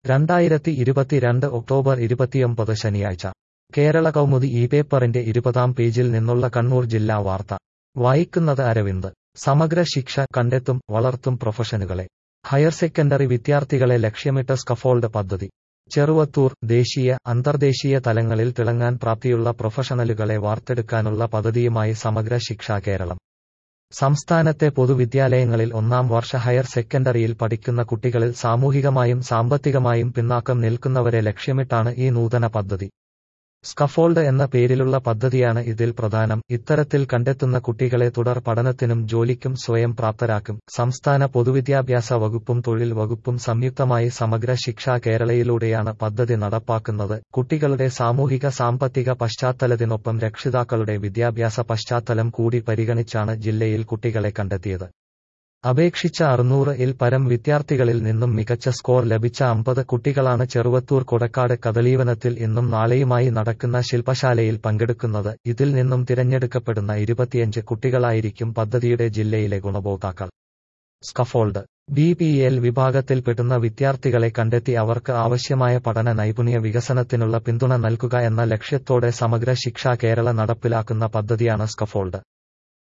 രണ്ടായിരത്തി ഇരുപത്തിരണ്ട് ഒക്ടോബർ ഇരുപത്തിയൊമ്പത് ശനിയാഴ്ച കേരള കൗമുദി ഈ പേപ്പറിന്റെ ഇരുപതാം പേജിൽ നിന്നുള്ള കണ്ണൂർ ജില്ലാ വാർത്ത വായിക്കുന്നത് അരവിന്ദ് സമഗ്ര ശിക്ഷ കണ്ടെത്തും വളർത്തും പ്രൊഫഷനുകളെ ഹയർ സെക്കൻഡറി വിദ്യാർത്ഥികളെ ലക്ഷ്യമിട്ട സ്കഫോൾഡ് പദ്ധതി ചെറുവത്തൂർ ദേശീയ അന്തർദേശീയ തലങ്ങളിൽ തിളങ്ങാൻ പ്രാപ്തിയുള്ള പ്രൊഫഷണലുകളെ വാർത്തെടുക്കാനുള്ള പദ്ധതിയുമായി സമഗ്ര ശിക്ഷ കേരളം സംസ്ഥാനത്തെ പൊതുവിദ്യാലയങ്ങളിൽ ഒന്നാം വർഷ ഹയർ സെക്കൻഡറിയിൽ പഠിക്കുന്ന കുട്ടികളിൽ സാമൂഹികമായും സാമ്പത്തികമായും പിന്നാക്കം നിൽക്കുന്നവരെ ലക്ഷ്യമിട്ടാണ് ഈ നൂതന പദ്ധതി സ്കഫോൾഡ് എന്ന പേരിലുള്ള പദ്ധതിയാണ് ഇതിൽ പ്രധാനം ഇത്തരത്തിൽ കണ്ടെത്തുന്ന കുട്ടികളെ തുടർ പഠനത്തിനും ജോലിക്കും സ്വയം പ്രാപ്തരാക്കും സംസ്ഥാന പൊതുവിദ്യാഭ്യാസ വകുപ്പും തൊഴിൽ വകുപ്പും സംയുക്തമായി സമഗ്ര ശിക്ഷ കേരളയിലൂടെയാണ് പദ്ധതി നടപ്പാക്കുന്നത് കുട്ടികളുടെ സാമൂഹിക സാമ്പത്തിക പശ്ചാത്തലത്തിനൊപ്പം രക്ഷിതാക്കളുടെ വിദ്യാഭ്യാസ പശ്ചാത്തലം കൂടി പരിഗണിച്ചാണ് ജില്ലയിൽ കുട്ടികളെ കണ്ടെത്തിയത് അപേക്ഷിച്ച അറുന്നൂറ് ഇൽ പരം വിദ്യാർത്ഥികളിൽ നിന്നും മികച്ച സ്കോർ ലഭിച്ച അമ്പത് കുട്ടികളാണ് ചെറുവത്തൂർ കൊടക്കാട് കദളീവനത്തിൽ ഇന്നും നാളെയുമായി നടക്കുന്ന ശില്പശാലയിൽ പങ്കെടുക്കുന്നത് ഇതിൽ നിന്നും തിരഞ്ഞെടുക്കപ്പെടുന്ന ഇരുപത്തിയഞ്ച് കുട്ടികളായിരിക്കും പദ്ധതിയുടെ ജില്ലയിലെ ഗുണഭോക്താക്കൾ സ്കഫോൾഡ് ബി പി എൽ വിഭാഗത്തിൽപ്പെടുന്ന വിദ്യാർത്ഥികളെ കണ്ടെത്തി അവർക്ക് ആവശ്യമായ പഠന നൈപുണ്യ വികസനത്തിനുള്ള പിന്തുണ നൽകുക എന്ന ലക്ഷ്യത്തോടെ സമഗ്ര ശിക്ഷ കേരള നടപ്പിലാക്കുന്ന പദ്ധതിയാണ് സ്കഫോൾഡ്